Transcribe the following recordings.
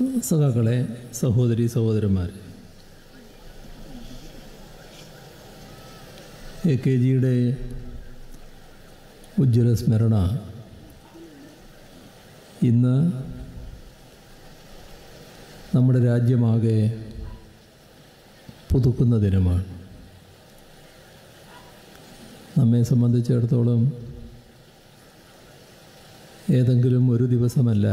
സഖാക്കളെ സഹോദരി സഹോദരന്മാർ എ കെ ജിയുടെ ഉജ്ജ്വല സ്മരണ ഇന്ന് നമ്മുടെ രാജ്യമാകെ പുതുക്കുന്ന ദിനമാണ് നമ്മെ സംബന്ധിച്ചിടത്തോളം ഏതെങ്കിലും ഒരു ദിവസമല്ല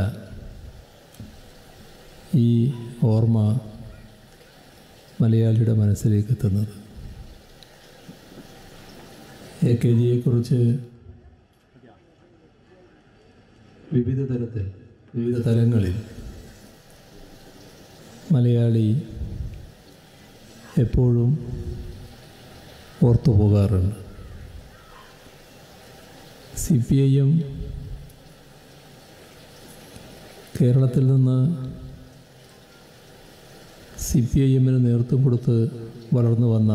ഈ ഓർമ്മ മലയാളിയുടെ മനസ്സിലേക്ക് എത്തുന്നത് എ കെ ജിയെക്കുറിച്ച് വിവിധ തരത്തിൽ വിവിധ തലങ്ങളിൽ മലയാളി എപ്പോഴും ഓർത്തു പോകാറുണ്ട് സി പി ഐ എം കേരളത്തിൽ നിന്ന് സി പി ഐ എമ്മിന് നേതൃത്വം കൊടുത്ത് വളർന്നു വന്ന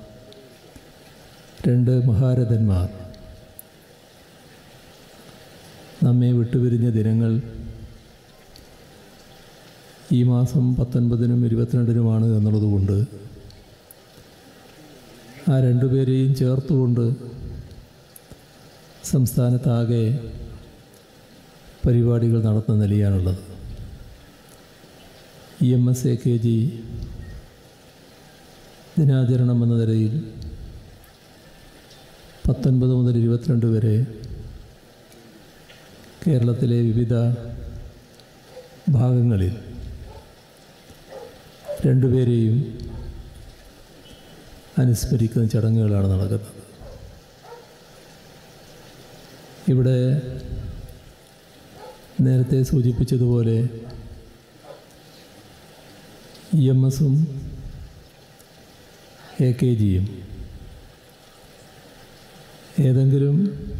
രണ്ട് മഹാരഥന്മാർ നമ്മെ വിട്ടുപിരിഞ്ഞ ദിനങ്ങൾ ഈ മാസം പത്തൊൻപതിനും ഇരുപത്തിരണ്ടിനുമാണ് എന്നുള്ളതുകൊണ്ട് ആ രണ്ടുപേരെയും ചേർത്തുകൊണ്ട് സംസ്ഥാനത്താകെ പരിപാടികൾ നടത്തുന്ന നിലയാണുള്ളത് E M S A K G ദിനാചരണം എന്ന നിലയിൽ പത്തൊൻപത് മുതൽ ഇരുപത്തിരണ്ട് വരെ കേരളത്തിലെ വിവിധ ഭാഗങ്ങളിൽ രണ്ടുപേരെയും അനുസ്മരിക്കുന്ന ചടങ്ങുകളാണ് നടക്കുന്നത് ഇവിടെ നേരത്തെ സൂചിപ്പിച്ചതുപോലെ ഇ എം എസും എ കെ ജിയും ഏതെങ്കിലും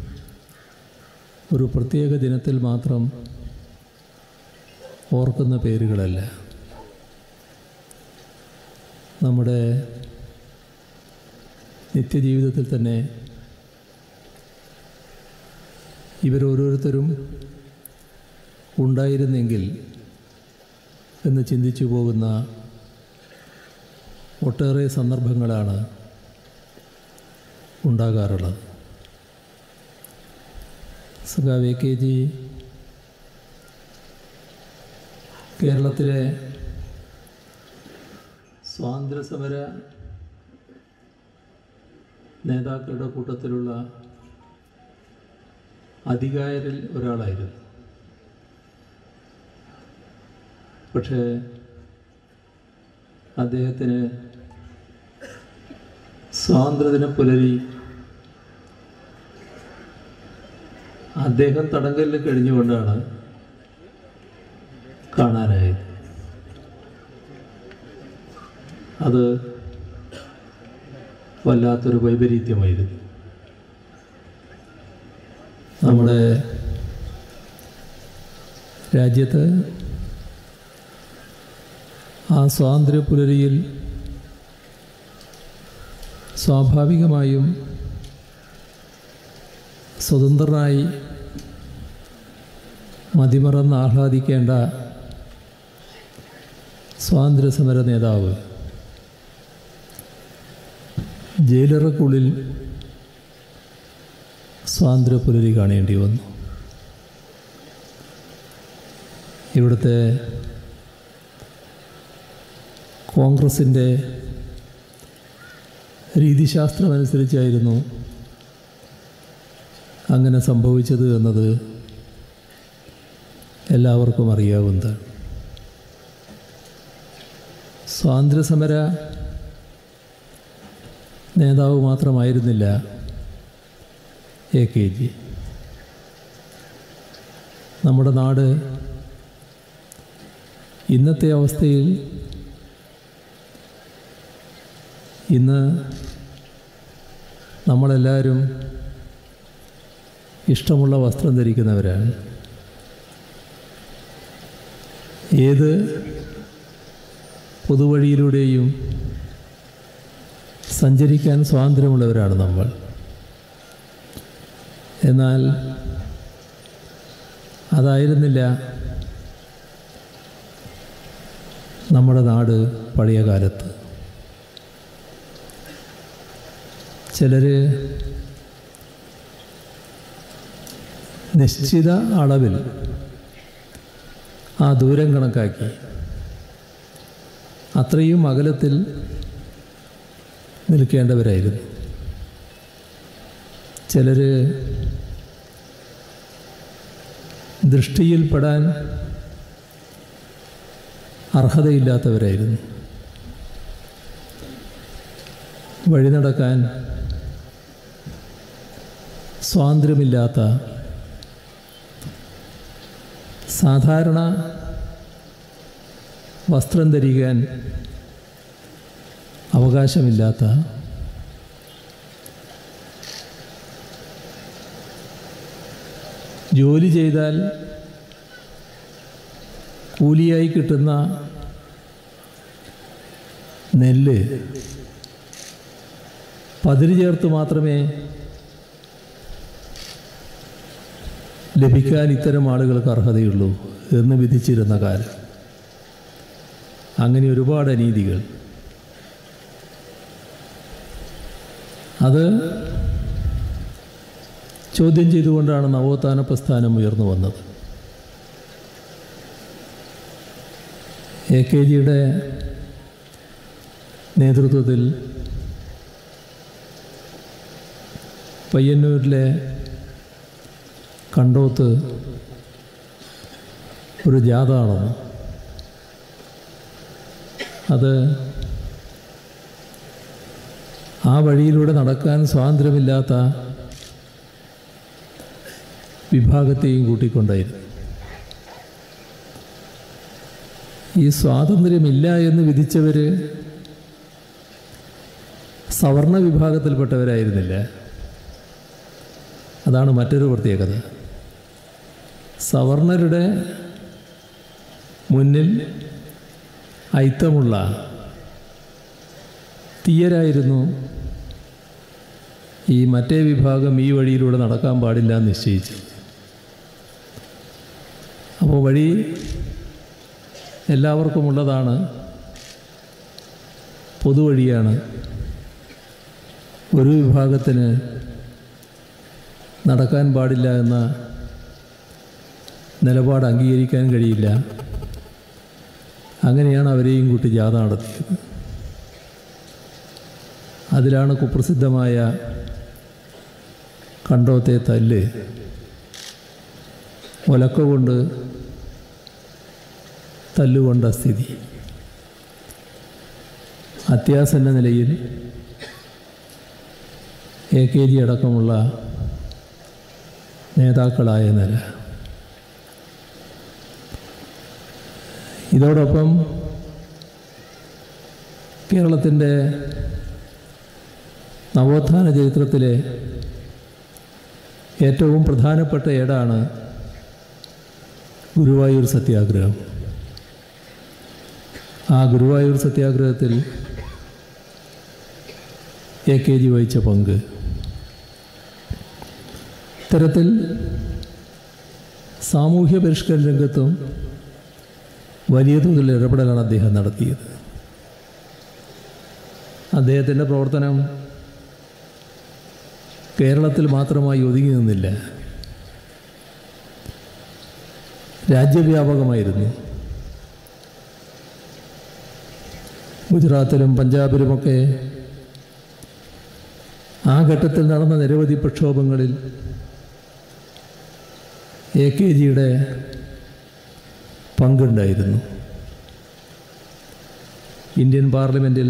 ഒരു പ്രത്യേക ദിനത്തിൽ മാത്രം ഓർക്കുന്ന പേരുകളല്ല നമ്മുടെ നിത്യജീവിതത്തിൽ തന്നെ ഇവരോരോരുത്തരും ഉണ്ടായിരുന്നെങ്കിൽ എന്ന് ചിന്തിച്ചു പോകുന്ന ഒട്ടേറെ സന്ദർഭങ്ങളാണ് ഉണ്ടാകാറുള്ളത് സഖാവ് എ കെ ജി കേരളത്തിലെ സ്വാതന്ത്ര്യസമര നേതാക്കളുടെ കൂട്ടത്തിലുള്ള അധികാരിൽ ഒരാളായിരുന്നു പക്ഷേ അദ്ദേഹത്തിന് സ്വാതന്ത്ര്യദിന പുലരി അദ്ദേഹം തടങ്കലിൽ കഴിഞ്ഞുകൊണ്ടാണ് കാണാനായത് അത് വല്ലാത്തൊരു വൈപരീത്യമായിരുന്നു നമ്മുടെ രാജ്യത്ത് ആ സ്വാതന്ത്ര്യ പുലരിയിൽ സ്വാഭാവികമായും സ്വതന്ത്രനായി മതിമറന്ന് ആഹ്ലാദിക്കേണ്ട സ്വാതന്ത്ര്യസമര നേതാവ് ജയിലറക്കുള്ളിൽ സ്വാതന്ത്ര്യ പുലരി കാണേണ്ടി വന്നു ഇവിടുത്തെ കോൺഗ്രസിൻ്റെ രീതിശാസ്ത്രമനുസരിച്ചായിരുന്നു അങ്ങനെ സംഭവിച്ചത് എന്നത് എല്ലാവർക്കും അറിയാവുന്നതാണ് സ്വാതന്ത്ര്യസമര നേതാവ് മാത്രമായിരുന്നില്ല എ കെ ജി നമ്മുടെ നാട് ഇന്നത്തെ അവസ്ഥയിൽ ഇന്ന് നമ്മളെല്ലാവരും ഇഷ്ടമുള്ള വസ്ത്രം ധരിക്കുന്നവരാണ് ഏത് പൊതുവഴിയിലൂടെയും സഞ്ചരിക്കാൻ സ്വാതന്ത്ര്യമുള്ളവരാണ് നമ്മൾ എന്നാൽ അതായിരുന്നില്ല നമ്മുടെ നാട് പഴയ കാലത്ത് ചിലർ നിശ്ചിത അളവിൽ ആ ദൂരം കണക്കാക്കി അത്രയും അകലത്തിൽ നിൽക്കേണ്ടവരായിരുന്നു ചിലർ ദൃഷ്ടിയിൽപ്പെടാൻ അർഹതയില്ലാത്തവരായിരുന്നു വഴി നടക്കാൻ സ്വാതന്ത്ര്യമില്ലാത്ത സാധാരണ വസ്ത്രം ധരിക്കാൻ അവകാശമില്ലാത്ത ജോലി ചെയ്താൽ കൂലിയായി കിട്ടുന്ന നെല്ല് പതിര് ചേർത്ത് മാത്രമേ ലഭിക്കാൻ ഇത്തരം ആളുകൾക്ക് അർഹതയുള്ളൂ എന്ന് വിധിച്ചിരുന്ന കാലം അങ്ങനെ ഒരുപാട് അനീതികൾ അത് ചോദ്യം ചെയ്തുകൊണ്ടാണ് നവോത്ഥാന പ്രസ്ഥാനം ഉയർന്നു വന്നത് എ കെ ജിയുടെ നേതൃത്വത്തിൽ പയ്യന്നൂരിലെ കണ്ടോത്ത് ഒരു ജാഥ നടന്നു അത് ആ വഴിയിലൂടെ നടക്കാൻ സ്വാതന്ത്ര്യമില്ലാത്ത വിഭാഗത്തെയും കൂട്ടിക്കൊണ്ടായിരുന്നു ഈ സ്വാതന്ത്ര്യമില്ല എന്ന് വിധിച്ചവർ സവർണ വിഭാഗത്തിൽപ്പെട്ടവരായിരുന്നില്ല അതാണ് മറ്റൊരു പ്രത്യേകത സവർണരുടെ മുന്നിൽ ഐത്തമുള്ള തീയരായിരുന്നു ഈ മറ്റേ വിഭാഗം ഈ വഴിയിലൂടെ നടക്കാൻ പാടില്ല എന്ന് നിശ്ചയിച്ചു അപ്പോൾ വഴി എല്ലാവർക്കും ഉള്ളതാണ് പൊതുവഴിയാണ് ഒരു വിഭാഗത്തിന് നടക്കാൻ പാടില്ല എന്ന നിലപാട് അംഗീകരിക്കാൻ കഴിയില്ല അങ്ങനെയാണ് അവരെയും കൂട്ടി ജാഥ നടത്തിയത് അതിലാണ് കുപ്രസിദ്ധമായ കണ്ടോത്തെ തല്ല് ഒലക്ക കൊണ്ട് തല്ലുകൊണ്ട സ്ഥിതി അത്യാസന്ന നിലയിൽ എ കെ ജി അടക്കമുള്ള നേതാക്കളായ നില ഇതോടൊപ്പം കേരളത്തിൻ്റെ നവോത്ഥാന ചരിത്രത്തിലെ ഏറ്റവും പ്രധാനപ്പെട്ട ഏടാണ് ഗുരുവായൂർ സത്യാഗ്രഹം ആ ഗുരുവായൂർ സത്യാഗ്രഹത്തിൽ എ കെ ജി വഹിച്ച പങ്ക് ഇത്തരത്തിൽ സാമൂഹ്യ പരിഷ്കരണ രംഗത്തും വലിയ തോതിൽ ഇടപെടലാണ് അദ്ദേഹം നടത്തിയത് അദ്ദേഹത്തിൻ്റെ പ്രവർത്തനം കേരളത്തിൽ മാത്രമായി ഒതുങ്ങി നിന്നില്ല രാജ്യവ്യാപകമായിരുന്നു ഗുജറാത്തിലും പഞ്ചാബിലുമൊക്കെ ആ ഘട്ടത്തിൽ നടന്ന നിരവധി പ്രക്ഷോഭങ്ങളിൽ എ കെ ജിയുടെ പങ്കുണ്ടായിരുന്നു ഇന്ത്യൻ പാർലമെൻറ്റിൽ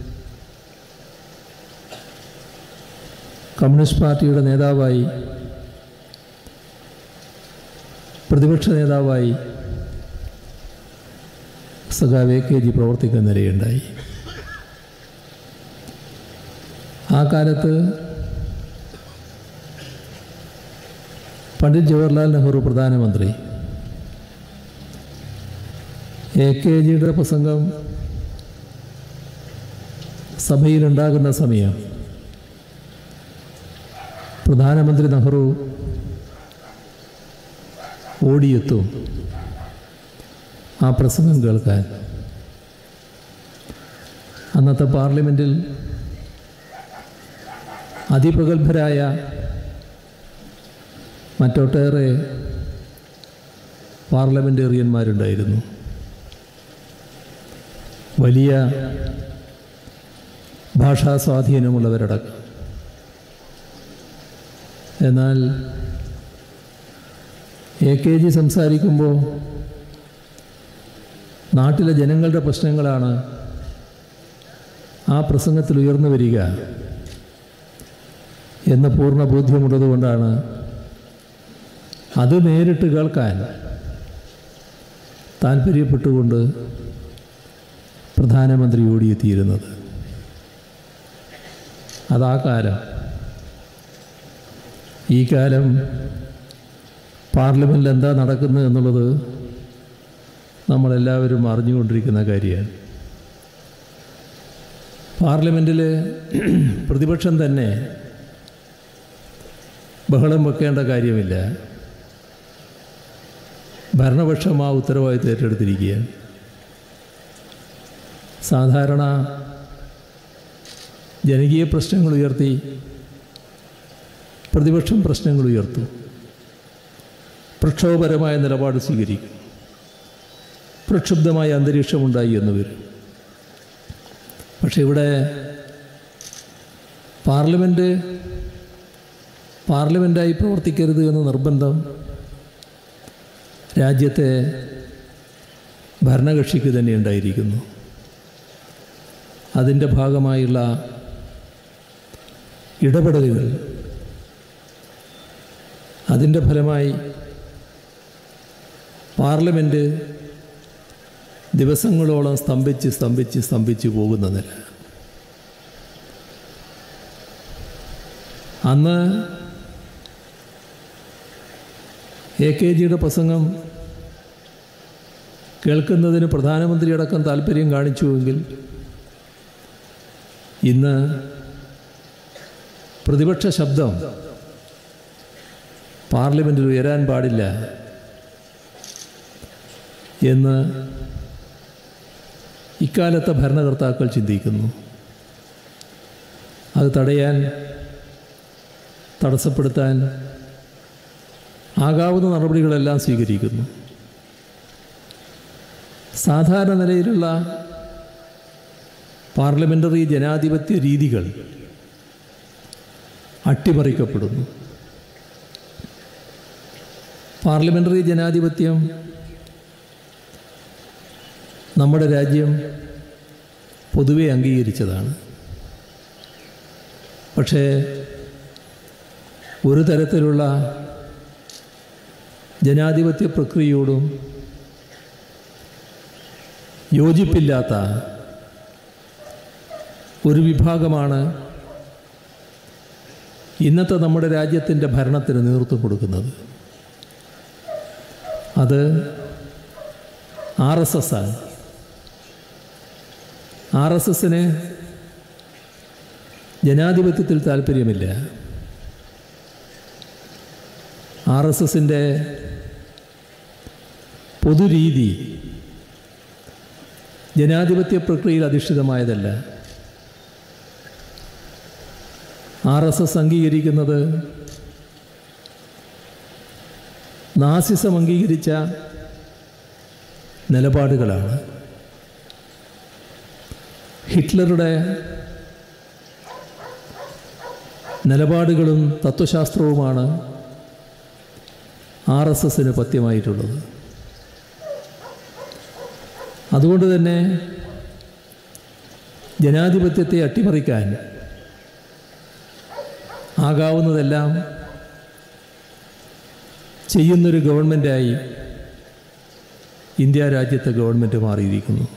കമ്മ്യൂണിസ്റ്റ് പാർട്ടിയുടെ നേതാവായി പ്രതിപക്ഷ നേതാവായി സഖാവ് എ കെ ജി പ്രവർത്തിക്കുന്ന നിലയുണ്ടായി ആ കാലത്ത് പണ്ഡിറ്റ് ജവഹർലാൽ നെഹ്റു പ്രധാനമന്ത്രി എ കെ ജിയുടെ പ്രസംഗം സഭയിലുണ്ടാകുന്ന സമയം പ്രധാനമന്ത്രി നെഹ്റു ഓടിയെത്തും ആ പ്രസംഗം കേൾക്കാൻ അന്നത്തെ പാർലമെൻറ്റിൽ അതിപ്രഗത്ഭരായ മറ്റൊട്ടേറെ പാർലമെൻറ്റേറിയന്മാരുണ്ടായിരുന്നു വലിയ ഭാഷാ സ്വാധീനമുള്ളവരടക്കം എന്നാൽ എ കെ ജി സംസാരിക്കുമ്പോൾ നാട്ടിലെ ജനങ്ങളുടെ പ്രശ്നങ്ങളാണ് ആ പ്രസംഗത്തിൽ ഉയർന്നു വരിക എന്ന പൂർണ്ണ ബോധ്യമുള്ളതുകൊണ്ടാണ് അത് നേരിട്ട് കേൾക്കാൻ താല്പര്യപ്പെട്ടുകൊണ്ട് പ്രധാനമന്ത്രി ഓടിയെത്തിയിരുന്നത് അതാ കാലം ഈ കാലം പാർലമെൻറ്റിൽ എന്താ നടക്കുന്നത് എന്നുള്ളത് നമ്മളെല്ലാവരും അറിഞ്ഞുകൊണ്ടിരിക്കുന്ന കാര്യമാണ് പാർലമെൻറ്റിൽ പ്രതിപക്ഷം തന്നെ ബഹളം വെക്കേണ്ട കാര്യമില്ല ഭരണപക്ഷം ആ ഉത്തരവാദിത്വം ഏറ്റെടുത്തിരിക്കുകയാണ് സാധാരണ ജനകീയ പ്രശ്നങ്ങൾ ഉയർത്തി പ്രതിപക്ഷം പ്രശ്നങ്ങൾ ഉയർത്തും പ്രക്ഷോഭപരമായ നിലപാട് സ്വീകരിക്കും പ്രക്ഷുബ്ധമായ അന്തരീക്ഷമുണ്ടായി എന്ന് വരും പക്ഷെ ഇവിടെ പാർലമെൻറ്റ് പാർലമെൻറ്റായി പ്രവർത്തിക്കരുത് എന്ന നിർബന്ധം രാജ്യത്തെ ഭരണകക്ഷിക്ക് തന്നെ ഉണ്ടായിരിക്കുന്നു അതിൻ്റെ ഭാഗമായുള്ള ഇടപെടലുകൾ അതിൻ്റെ ഫലമായി പാർലമെൻറ്റ് ദിവസങ്ങളോളം സ്തംഭിച്ച് സ്തംഭിച്ച് സ്തംഭിച്ച് പോകുന്ന നില അന്ന് എ കെ ജിയുടെ പ്രസംഗം കേൾക്കുന്നതിന് പ്രധാനമന്ത്രിയടക്കം താല്പര്യം കാണിച്ചുവെങ്കിൽ ഇന്ന് പ്രതിപക്ഷ ശബ്ദം പാർലമെൻറ്റിൽ ഉയരാൻ പാടില്ല എന്ന് ഇക്കാലത്തെ ഭരണകർത്താക്കൾ ചിന്തിക്കുന്നു അത് തടയാൻ തടസ്സപ്പെടുത്താൻ ആകാവുന്ന നടപടികളെല്ലാം സ്വീകരിക്കുന്നു സാധാരണ നിലയിലുള്ള പാർലമെൻ്ററി ജനാധിപത്യ രീതികൾ അട്ടിമറിക്കപ്പെടുന്നു പാർലമെൻ്ററി ജനാധിപത്യം നമ്മുടെ രാജ്യം പൊതുവെ അംഗീകരിച്ചതാണ് പക്ഷേ ഒരു തരത്തിലുള്ള ജനാധിപത്യ പ്രക്രിയയോടും യോജിപ്പില്ലാത്ത ഒരു വിഭാഗമാണ് ഇന്നത്തെ നമ്മുടെ രാജ്യത്തിൻ്റെ ഭരണത്തിന് നേതൃത്വം കൊടുക്കുന്നത് അത് ആർ എസ് എസ് ആണ് ആർ എസ് എസിന് ജനാധിപത്യത്തിൽ താല്പര്യമില്ല ആർ എസ് എസിൻ്റെ പൊതുരീതി ജനാധിപത്യ പ്രക്രിയയിൽ അധിഷ്ഠിതമായതല്ല ആർ എസ് എസ് അംഗീകരിക്കുന്നത് നാസിസം അംഗീകരിച്ച നിലപാടുകളാണ് ഹിറ്റ്ലറുടെ നിലപാടുകളും തത്വശാസ്ത്രവുമാണ് ആർ എസ് എസിന് പത്യമായിട്ടുള്ളത് അതുകൊണ്ട് തന്നെ ജനാധിപത്യത്തെ അട്ടിമറിക്കാൻ ആകാവുന്നതെല്ലാം ചെയ്യുന്നൊരു ഗവൺമെൻറ്റായി ഇന്ത്യ രാജ്യത്തെ ഗവൺമെൻറ് മാറിയിരിക്കുന്നു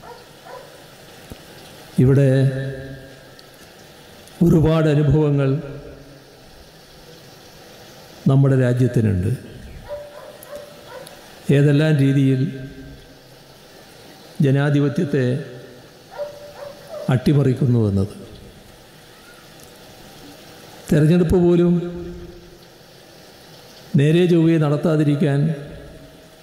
ഇവിടെ ഒരുപാട് അനുഭവങ്ങൾ നമ്മുടെ രാജ്യത്തിനുണ്ട് ഏതെല്ലാം രീതിയിൽ ജനാധിപത്യത്തെ അട്ടിമറിക്കുന്നുവെന്നത് തെരഞ്ഞെടുപ്പ് പോലും നേരെ ചൊവ്വയെ നടത്താതിരിക്കാൻ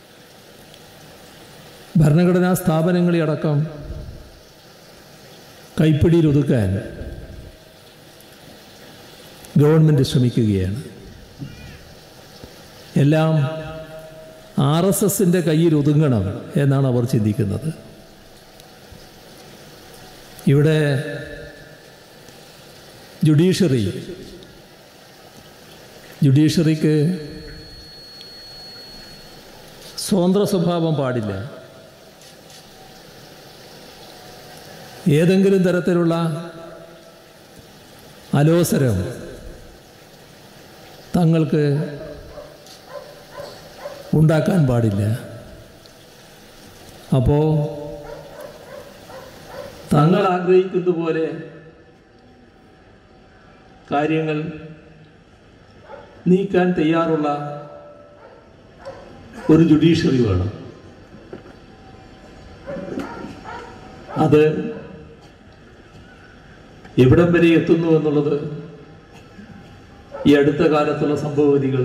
ഭരണഘടനാ സ്ഥാപനങ്ങളെ അടക്കം കൈപ്പിടിയിൽ ഒതുക്കാൻ ഗവൺമെൻറ് ശ്രമിക്കുകയാണ് എല്ലാം ആർ എസ് എസിൻ്റെ കയ്യിൽ ഒതുങ്ങണം എന്നാണ് അവർ ചിന്തിക്കുന്നത് ഇവിടെ ജുഡീഷ്യറി ജുഡീഷ്യറിക്ക് സ്വതന്ത്ര സ്വഭാവം പാടില്ല ഏതെങ്കിലും തരത്തിലുള്ള അലോസരം തങ്ങൾക്ക് ഉണ്ടാക്കാൻ പാടില്ല അപ്പോൾ തങ്ങൾ ആഗ്രഹിക്കുന്ന പോലെ കാര്യങ്ങൾ നീക്കാൻ തയ്യാറുള്ള ഒരു ജുഡീഷ്യറി വേണം അത് എവിടം വരെ എത്തുന്നു എന്നുള്ളത് ഈ അടുത്ത കാലത്തുള്ള സംഭവഗതികൾ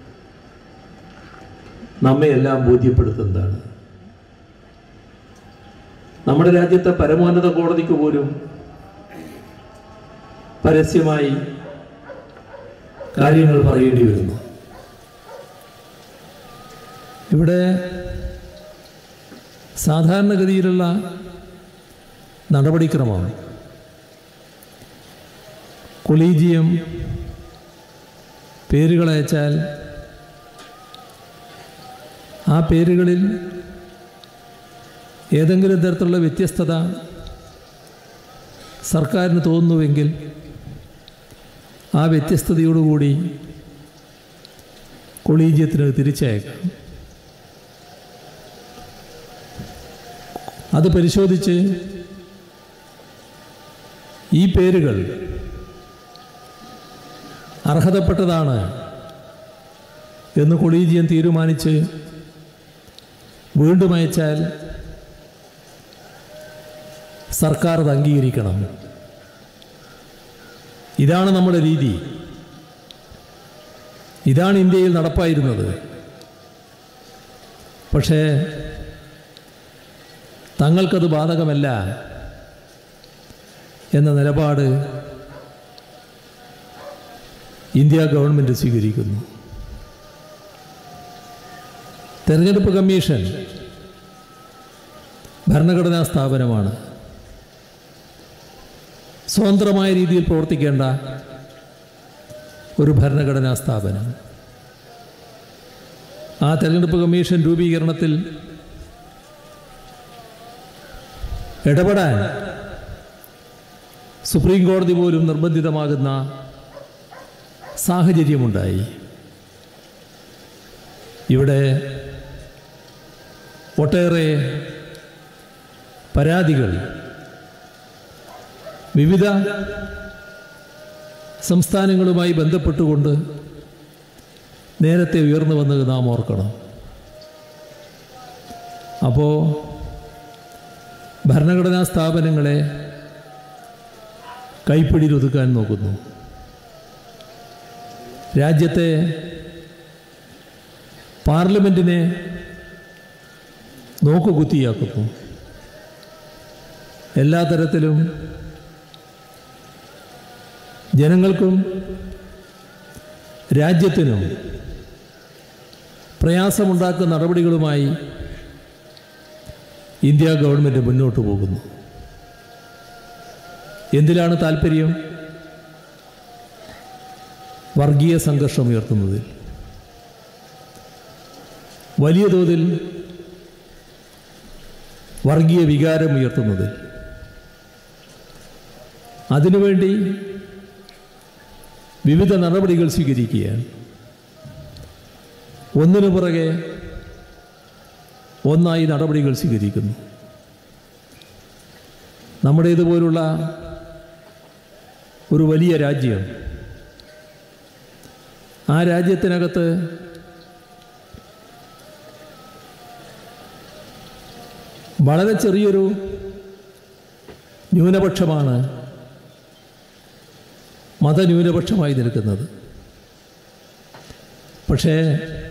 നമ്മെ എല്ലാം ബോധ്യപ്പെടുത്തുന്നതാണ് നമ്മുടെ രാജ്യത്തെ പരമോന്നത കോടതിക്ക് പോലും പരസ്യമായി കാര്യങ്ങൾ പറയേണ്ടി വരുന്നു ഇവിടെ സാധാരണഗതിയിലുള്ള നടപടിക്രമം കൊളീജിയം പേരുകൾ അയച്ചാൽ ആ പേരുകളിൽ ഏതെങ്കിലും തരത്തിലുള്ള വ്യത്യസ്തത സർക്കാരിന് തോന്നുന്നുവെങ്കിൽ ആ വ്യത്യസ്തതയോടുകൂടി കൊളീജിയത്തിന് തിരിച്ചയക്കാം അത് പരിശോധിച്ച് ഈ പേരുകൾ അർഹതപ്പെട്ടതാണ് എന്ന് കൊളീജിയം തീരുമാനിച്ച് വീണ്ടും അയച്ചാൽ സർക്കാർ അത് അംഗീകരിക്കണം ഇതാണ് നമ്മുടെ രീതി ഇതാണ് ഇന്ത്യയിൽ നടപ്പായിരുന്നത് പക്ഷേ തങ്ങൾക്കത് ബാധകമല്ല എന്ന നിലപാട് ഇന്ത്യ ഗവൺമെൻറ് സ്വീകരിക്കുന്നു തെരഞ്ഞെടുപ്പ് കമ്മീഷൻ ഭരണഘടനാ സ്ഥാപനമാണ് സ്വതന്ത്രമായ രീതിയിൽ പ്രവർത്തിക്കേണ്ട ഒരു ഭരണഘടനാ സ്ഥാപനം ആ തെരഞ്ഞെടുപ്പ് കമ്മീഷൻ രൂപീകരണത്തിൽ ഇടപെടാൻ സുപ്രീം കോടതി പോലും നിർബന്ധിതമാകുന്ന സാഹചര്യമുണ്ടായി ഇവിടെ ഒട്ടേറെ പരാതികൾ വിവിധ സംസ്ഥാനങ്ങളുമായി ബന്ധപ്പെട്ടുകൊണ്ട് നേരത്തെ ഉയർന്നു വന്നത് നാം ഓർക്കണം അപ്പോൾ ഭരണഘടനാ സ്ഥാപനങ്ങളെ കൈപ്പിടിയിൽ ഒതുക്കാൻ നോക്കുന്നു രാജ്യത്തെ പാർലമെൻറ്റിനെ നോക്കുകുത്തിയാക്കുന്നു എല്ലാ തരത്തിലും ജനങ്ങൾക്കും രാജ്യത്തിനും പ്രയാസമുണ്ടാക്കുന്ന നടപടികളുമായി ഇന്ത്യ ഗവൺമെൻറ് മുന്നോട്ട് പോകുന്നു എന്തിലാണ് താല്പര്യം വർഗീയ സംഘർഷം ഉയർത്തുന്നതിൽ വലിയ തോതിൽ വർഗീയ വികാരം ഉയർത്തുന്നതിൽ അതിനുവേണ്ടി വിവിധ നടപടികൾ സ്വീകരിക്കുകയാണ് ഒന്നിനു പുറകെ ഒന്നായി നടപടികൾ സ്വീകരിക്കുന്നു നമ്മുടേതുപോലുള്ള ഒരു വലിയ രാജ്യം ആ രാജ്യത്തിനകത്ത് വളരെ ചെറിയൊരു ന്യൂനപക്ഷമാണ് മതന്യൂനപക്ഷമായി നിൽക്കുന്നത് പക്ഷേ